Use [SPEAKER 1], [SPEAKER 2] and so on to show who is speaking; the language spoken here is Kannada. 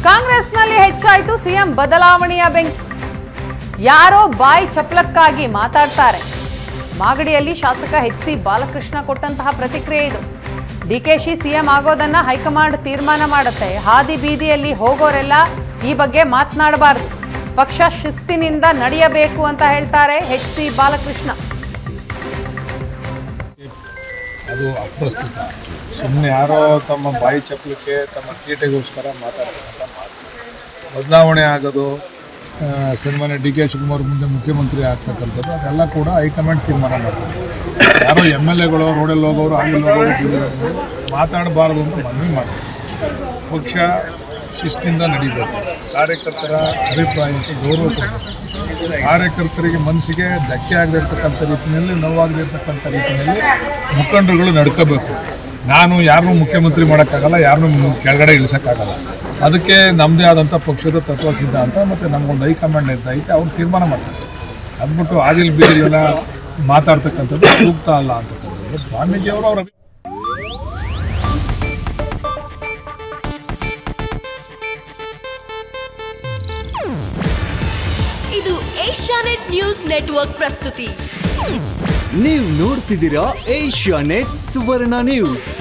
[SPEAKER 1] ಕಾಂಗ್ರೆಸ್ನಲ್ಲಿ ಹೆಚ್ಚಾಯಿತು ಸಿಎಂ ಬದಲಾವಣೆಯ ಬೆಂಕಿ ಯಾರೋ ಬಾಯಿ ಚಪಲಕ್ಕಾಗಿ ಮಾತಾಡ್ತಾರೆ ಮಾಗಡಿಯಲ್ಲಿ ಶಾಸಕ ಎಚ್ ಸಿ ಬಾಲಕೃಷ್ಣ ಕೊಟ್ಟಂತಹ ಪ್ರತಿಕ್ರಿಯೆ ಇದು ಡಿಕೆಶಿ ಸಿಎಂ ಆಗೋದನ್ನ ಹೈಕಮಾಂಡ್ ತೀರ್ಮಾನ ಮಾಡುತ್ತೆ ಹಾದಿ ಬೀದಿಯಲ್ಲಿ ಹೋಗೋರೆಲ್ಲ ಈ ಬಗ್ಗೆ ಮಾತನಾಡಬಾರದು ಪಕ್ಷ ಶಿಸ್ತಿನಿಂದ ನಡೆಯಬೇಕು ಅಂತ ಹೇಳ್ತಾರೆ ಎಚ್ ಸಿ ಬಾಲಕೃಷ್ಣ
[SPEAKER 2] ಅದು ಅಪ್ರಸ್ತುತ ಸುಮ್ಮನೆ ಯಾರೋ ತಮ್ಮ ಬಾಯಿ ಚಪ್ಪಲಿಕ್ಕೆ ತಮ್ಮ ತೀಟೆಗೋಸ್ಕರ ಮಾತಾಡ್ತಕ್ಕಂಥ ಮಾತು ಬದಲಾವಣೆ ಆಗೋದು ಆ, ಸನ್ಮಾನ್ಯ ಡಿ ಕೆ ಶಿವಕುಮಾರ್ ಮುಂದೆ ಮುಖ್ಯಮಂತ್ರಿ ಆಗ್ತಕ್ಕಂಥದ್ದು ಅದೆಲ್ಲ ಕೂಡ ಹೈಕಮಾಂಡ್ ತೀರ್ಮಾನ ಮಾಡ್ತಾರೆ ಯಾರೋ ಎಮ್ ಎಲ್ ಎಗಳು ರೋಡಲ್ಲಿ ಹೋಗೋರು ಅಲ್ಲಿ ಹೋಗೋರು ಬೀದಿಯಲ್ಲಿ ಹೋಗೋರು ಮಾತಾಡಬಾರ್ದು ಅಂತ ಮನವಿ ಮಾಡ್ತಾರೆ ಪಕ್ಷ ಶಿಸ್ತಿನಿಂದ ನಡೀಬೇಕು ಕಾರ್ಯಕರ್ತರ ಅಭಿಪ್ರಾಯಕ್ಕೆ ಗೌರವ ಕೊಡಬೇಕು ಕಾರ್ಯಕರ್ತರಿಗೆ ಮನಸ್ಸಿಗೆ ಧಕ್ಕೆ ಆಗದಿರ್ತಕ್ಕಂಥ ರೀತಿಯಲ್ಲಿ ನೋವಾಗದಿರ್ತಕ್ಕಂಥ ರೀತಿಯಲ್ಲಿ ಮುಖಂಡರುಗಳು ನಡ್ಕೋಬೇಕು ನಾನು ಯಾರನ್ನೂ ಮುಖ್ಯಮಂತ್ರಿ ಮಾಡೋಕ್ಕಾಗಲ್ಲ ಯಾರನ್ನೂ ಕೆಳಗಡೆ ಇಳಿಸೋಕ್ಕಾಗಲ್ಲ ಅದಕ್ಕೆ ನಮ್ಮದೇ ಆದಂಥ ಪಕ್ಷದ ತತ್ವ ಸಿದ್ಧಾಂತ ಮತ್ತು ನಮಗೊಂದು ಹೈಕಮಾಂಡ್ ಅಂತ ಐತೆ ಅವ್ರು ತೀರ್ಮಾನ ಮಾಡ್ತಾರೆ ಅಂದ್ಬಿಟ್ಟು ಆದಿಲ್ ಬೀದಿಗೆಲ್ಲ ಮಾತಾಡ್ತಕ್ಕಂಥದ್ದು ಸೂಕ್ತ ಅಲ್ಲ ಅಂತಕ್ಕಂಥದ್ದು ಸ್ವಾಮೀಜಿಯವರು ಅವರ
[SPEAKER 3] ಇದು ಏಷ್ಯಾನೆಟ್ ನ್ಯೂಸ್ ನೆಟ್ವರ್ಕ್ ಪ್ರಸ್ತುತಿ
[SPEAKER 4] ನೀವು ನೋಡ್ತಿದ್ದೀರಾ ಏಷ್ಯಾ ನೆಟ್ ಸುವರ್ಣ ನ್ಯೂಸ್